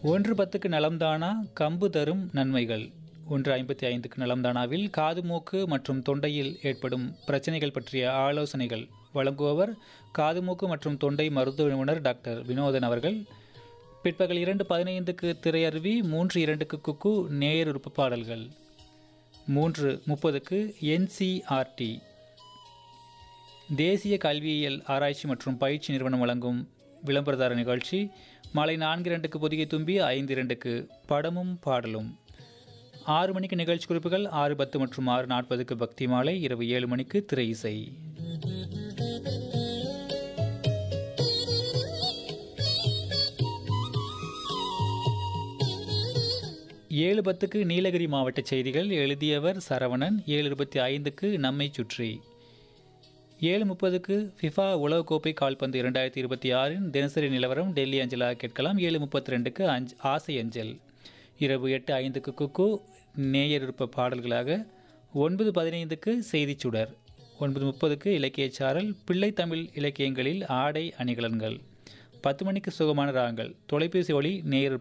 ஒன்று பத்துக்கு நலம்தானா கம்பு தரும் நன்மைகள் ஒன்று ஐம்பத்தி ஐந்துக்கு நலம்தானாவில் காது மூக்கு மற்றும் தொண்டையில் ஏற்படும் பிரச்சனைகள் பற்றிய ஆலோசனைகள் வழங்குபவர் காது மூக்கு மற்றும் தொண்டை மருத்துவ நிபுணர் டாக்டர் வினோதன் அவர்கள் பிற்பகல் இரண்டு பதினைந்துக்கு திரையருவி மூன்று இரண்டுக்கு குக்கு நேயர் உறுப்பு பாடல்கள் மூன்று முப்பதுக்கு என்சிஆர்டி தேசிய கல்வியியல் ஆராய்ச்சி மற்றும் பயிற்சி நிறுவனம் வழங்கும் விளம்பரதார நிகழ்ச்சி மாலை நான்கு இரண்டுக்கு புதிய தும்பி ஐந்து இரண்டுக்கு படமும் பாடலும் ஆறு மணிக்கு நிகழ்ச்சி குறிப்புகள் ஆறு பத்து மற்றும் ஆறு நாற்பதுக்கு பக்தி மாலை இரவு ஏழு மணிக்கு திரை இசை ஏழு பத்துக்கு நீலகிரி மாவட்ட செய்திகள் எழுதியவர் சரவணன் ஏழு இருபத்தி ஐந்துக்கு நம்மை சுற்றி ஏழு முப்பதுக்கு ஃபிஃபா உலகக்கோப்பை கால்பந்து இரண்டாயிரத்தி இருபத்தி ஆறின் தினசரி நிலவரம் டெல்லி அஞ்சலாக கேட்கலாம் ஏழு முப்பத்தி ரெண்டுக்கு அஞ்ச் ஆசை அஞ்சல் இரவு எட்டு ஐந்துக்கு குக்கு நேயர் விருப்ப பாடல்களாக ஒன்பது பதினைந்துக்கு செய்திச் சுடர் ஒன்பது முப்பதுக்கு இலக்கியச் சாரல் பிள்ளை தமிழ் இலக்கியங்களில் ஆடை அணிகலன்கள் பத்து மணிக்கு சுகமான ராகங்கள் தொலைபேசி ஒளி நேயர்